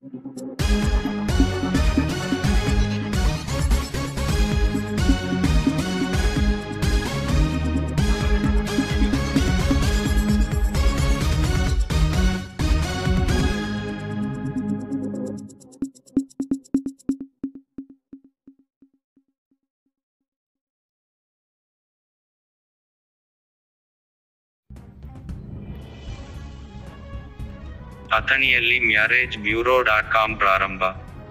ಅಥಣಿಯಲ್ಲಿ marriage bureau dot com ಪ್ರಾರಂಭ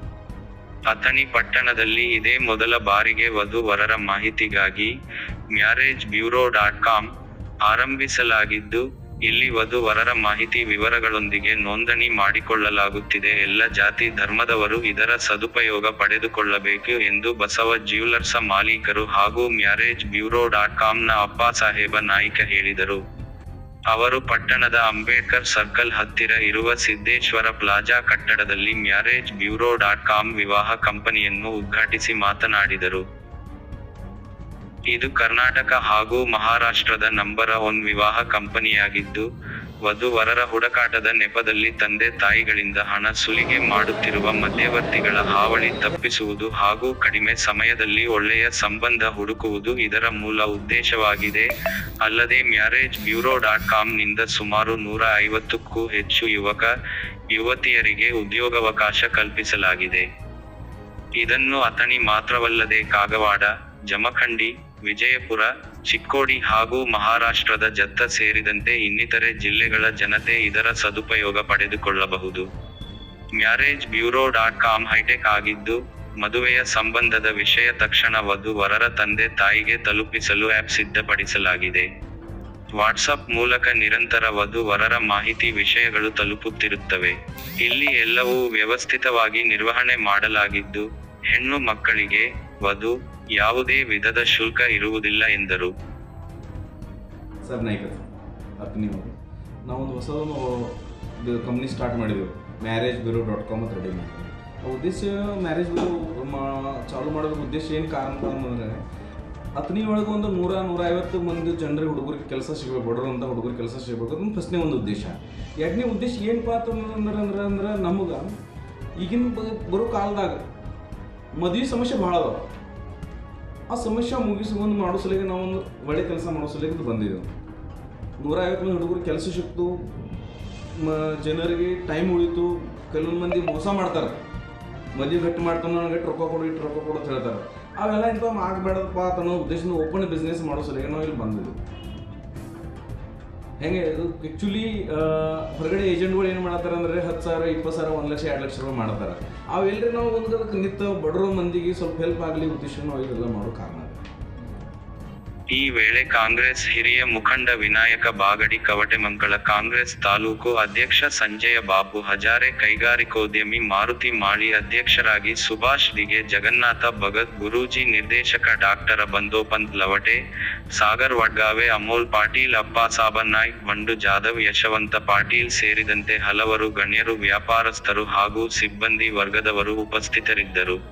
ಅಥಣಿ ಪಟ್ಟಣದಲ್ಲಿ ಇದೇ ಮೊದಲ ಬಾರಿಗೆ ವಧು ವರರ ಮಾಹಿತಿಗಾಗಿ ಮ್ಯಾರೇಜ್ ಬ್ಯೂರೋ ಡಾಟ್ ಕಾಮ್ ಆರಂಭಿಸಲಾಗಿದ್ದು ಇಲ್ಲಿ ವಧು ವರರ ಮಾಹಿತಿ ವಿವರಗಳೊಂದಿಗೆ ನೋಂದಣಿ ಮಾಡಿಕೊಳ್ಳಲಾಗುತ್ತಿದೆ ಎಲ್ಲ ಜಾತಿ ಧರ್ಮದವರು ಇದರ ಸದುಪಯೋಗ ಪಡೆದುಕೊಳ್ಳಬೇಕು ಎಂದು ಬಸವ ಜ್ಯುವೆಲರ್ಸ ಮಾಲೀಕರು ಹಾಗೂ ಮ್ಯಾರೇಜ್ ಬ್ಯೂರೋ ಡಾಟ್ ಕಾಮ್ನ ಅಪ್ಪಾಸಾಹೇಬ ನಾಯ್ಕ ಹೇಳಿದರು ಅವರು ಪಟ್ಟಣದ ಅಂಬೇಡ್ಕರ್ ಸರ್ಕಲ್ ಹತ್ತಿರ ಇರುವ ಸಿದ್ದೇಶ್ವರ ಪ್ಲಾಜಾ ಕಟ್ಟಡದಲ್ಲಿ ಮ್ಯಾರೇಜ್ ಬ್ಯೂರೋ ಡಾಟ್ ಕಾಮ್ ವಿವಾಹ ಕಂಪನಿಯನ್ನು ಉದ್ಘಾಟಿಸಿ ಮಾತನಾಡಿದರು ಇದು ಕರ್ನಾಟಕ ಹಾಗೂ ಮಹಾರಾಷ್ಟ್ರದ ನಂಬರ ಒನ್ ವಿವಾಹ ಕಂಪನಿಯಾಗಿದ್ದು ವಧು ವರರ ಹುಡುಕಾಟದ ನೆಪದಲ್ಲಿ ತಂದೆ ತಾಯಿಗಳಿಂದ ಹಣ ಸುಲಿಗೆ ಮಾಡುತ್ತಿರುವ ಮಧ್ಯವರ್ತಿಗಳ ಹಾವಳಿ ತಪ್ಪಿಸುವುದು ಹಾಗೂ ಕಡಿಮೆ ಸಮಯದಲ್ಲಿ ಒಳ್ಳೆಯ ಸಂಬಂಧ ಹುಡುಕುವುದು ಇದರ ಮೂಲ ಉದ್ದೇಶವಾಗಿದೆ ಅಲ್ಲದೆ ಮ್ಯಾರೇಜ್ ಬ್ಯೂರೋ ಡಾಟ್ ಕಾಮ್ನಿಂದ ಸುಮಾರು ನೂರ ಐವತ್ತಕ್ಕೂ ಹೆಚ್ಚು ಯುವಕ ಯುವತಿಯರಿಗೆ ಉದ್ಯೋಗಾವಕಾಶ ಕಲ್ಪಿಸಲಾಗಿದೆ ಇದನ್ನು ಅಥಣಿ ಮಾತ್ರವಲ್ಲದೆ ಕಾಗವಾಡ ಜಮಖಂಡಿ ವಿಜಯಪುರ ಚಿಕ್ಕೋಡಿ ಹಾಗೂ ಮಹಾರಾಷ್ಟ್ರದ ಜತ್ತ ಸೇರಿದಂತೆ ಇನ್ನಿತರೆ ಜಿಲ್ಲೆಗಳ ಜನತೆ ಇದರ ಸದುಪಯೋಗ ಪಡೆದುಕೊಳ್ಳಬಹುದು marriage bureau dot com hitech ಆಗಿದ್ದು ಮದುವೆಯ ಸಂಬಂಧದ ವಿಷಯ ತಕ್ಷಣ ವಧು ವರರ ತಂದೆ ತಾಯಿಗೆ ತಲುಪಿಸಲು ಆ್ಯಪ್ ಸಿದ್ಧಪಡಿಸಲಾಗಿದೆ ವಾಟ್ಸಪ್ ಮೂಲಕ ನಿರಂತರ ವಧು ವರರ ಮಾಹಿತಿ ವಿಷಯಗಳು ತಲುಪುತ್ತಿರುತ್ತವೆ ಇಲ್ಲಿ ಎಲ್ಲವೂ ವ್ಯವಸ್ಥಿತವಾಗಿ ನಿರ್ವಹಣೆ ಮಾಡಲಾಗಿದ್ದು ಹೆಣ್ಣು ಮಕ್ಕಳಿಗೆ ವಧು ಯಾವುದೇ ವಿಧದ ಶುಲ್ಕ ಇರುವುದಿಲ್ಲ ಎಂದರು ಸರ್ ನಾಯ್ಕರ್ ಅತ್ನಿ ಅವರು ನಾವೊಂದು ಹೊಸದೊಂದು ಇದು ಕಂಪ್ನಿ ಸ್ಟಾರ್ಟ್ ಮಾಡಿದೆವು ಮ್ಯಾರೇಜ್ ಬ್ಯೂರೋ ಡಾಟ್ ಕಾಮ್ ಅಂತ ರೆಡಿ ಮಾಡಿದ್ವಿ ಆ ಉದ್ದೇಶ ಮ್ಯಾರೇಜ್ ಬ್ಯೂರೋ ಮಾ ಚಾಲು ಮಾಡೋದಕ್ಕೆ ಉದ್ದೇಶ ಏನು ಕಾರಣ ಅಂತಂದರೆ ಅತ್ನಿ ಒಳಗೆ ಒಂದು ನೂರ ನೂರ ಐವತ್ತು ಮಂದಿ ಜನರಿಗೆ ಹುಡುಗರಿಗೆ ಕೆಲಸ ಸಿಗಬೇಕು ಬಡವ್ರಂಥ ಹುಡುಗರಿಗೆ ಕೆಲಸ ಸಿಗಬೇಕು ಅದೊಂದು ಫಸ್ಟ್ನೇ ಒಂದು ಉದ್ದೇಶ ಎರಡನೇ ಉದ್ದೇಶ ಏನಪ್ಪ ಅಂತಂದ್ರೆ ಅಂದ್ರೆ ಅಂದ್ರೆ ನಮಗೆ ಈಗಿನ ಬ- ಬರೋ ಕಾಲದಾಗ ಮದುವೆ ಸಮಸ್ಯೆ ಭಾಳ ಅದಾವ ಆ ಸಮಸ್ಯೆ ಮುಗಿಸ್ಕೊಂಡು ಮಾಡೋ ಸಲಿಗೆ ನಾವು ಒಂದು ಒಳ್ಳೆ ಕೆಲಸ ಮಾಡೋ ಸಲಿಗೆ ಇದು ಬಂದಿದ್ದೆವು ನೂರ ಐವತ್ತು ಮಂದಿ ಹುಡುಗರು ಕೆಲಸ ಸಿಕ್ತು ಮ ಜನರಿಗೆ ಟೈಮ್ ಉಳಿತು ಕೆಲವೊಂದು ಮಂದಿ ಮೋಸ ಮಾಡ್ತಾರೆ ಮದುವೆ ಗಟ್ಟಿ ಮಾಡ್ತಾನೆ ನನಗೆ ಗಟ್ಟಿ ರೊಕ್ಕ ಕೊಡು ಇಟ್ಟು ರೊಕ್ಕ ಕೊಡು ಅಂತ ಹೇಳ್ತಾರೆ ಅವೆಲ್ಲ ಇಂಥ ಆಗಬೇಡಪ್ಪ ಅಂತ ಅನ್ನೋ ಉದ್ದೇಶದಿಂದ ಓಪನ್ ಬಿಸ್ನೆಸ್ ಮಾಡೋ ಸಲಿಗೆ ನಾವು ಇಲ್ಲಿ ಬಂದಿದ್ದು ಹೆಂಗೆ ಇದು ಆ್ಯಕ್ಚುಲಿ ಹೊರಗಡೆ ಏಜೆಂಟ್ಗಳು ಏನು ಮಾಡ್ತಾರೆ ಅಂದರೆ ಹತ್ತು ಸಾವಿರ ಇಪ್ಪತ್ತು ಸಾವಿರ ಒಂದು ಲಕ್ಷ ಎರಡು ಲಕ್ಷ ರೂಪಾಯಿ ಮಾಡ್ತಾರೆ ಅವೆಲ್ಲರಿ ನಾವು ಒಂದು ಅದಕ್ಕೆ ನಿಂತ ಬಡವ್ರ ಮಂದಿಗೆ ಸ್ವಲ್ಪ ಹೆಲ್ಪ್ ಆಗಲಿ ಉದ್ದೇಶ ನಾವು ಇದೆಲ್ಲ ಮಾಡೋ ಕಾರಣ ಅದು. ಈ ವೇಳೆ ಕಾಂಗ್ರೆಸ್ ಹಿರಿಯ ಮುಖಂಡ ವಿನಾಯಕ ಬಾಗಡಿ ಕವಟೆಮಂಗಳ ಕಾಂಗ್ರೆಸ್ ತಾಲೂಕು ಅಧ್ಯಕ್ಷ ಸಂಜಯ ಬಾಬು ಹಜಾರೆ ಕೈಗಾರಿಕೋದ್ಯಮಿ ಮಾರುತಿ ಮಾಳಿ ಅಧ್ಯಕ್ಷರಾಗಿ ಸುಭಾಷ್ ದಿಗೆ ಜಗನ್ನಾಥ ಭಗತ್ ಗುರೂಜಿ ನಿರ್ದೇಶಕ ಡಾಕ್ಟರ ಬಂದೋಪಂತ್ ಲವಟೆ ಸಾಗರ್ ವಡ್ಗಾವೆ ಅಮೋಲ್ ಪಾಟೀಲ್ ಅಪ್ಪಾಸಾಬ ನಾಯ್ಕ್ ಬಂಡು ಜಾಧವ್ ಯಶವಂತ ಪಾಟೀಲ್ ಸೇರಿದಂತೆ ಹಲವರು ಗಣ್ಯರು ವ್ಯಾಪಾರಸ್ಥರು ಹಾಗೂ ಸಿಬ್ಬಂದಿ ವರ್ಗದವರು ಉಪಸ್ಥಿತರಿದ್ದರು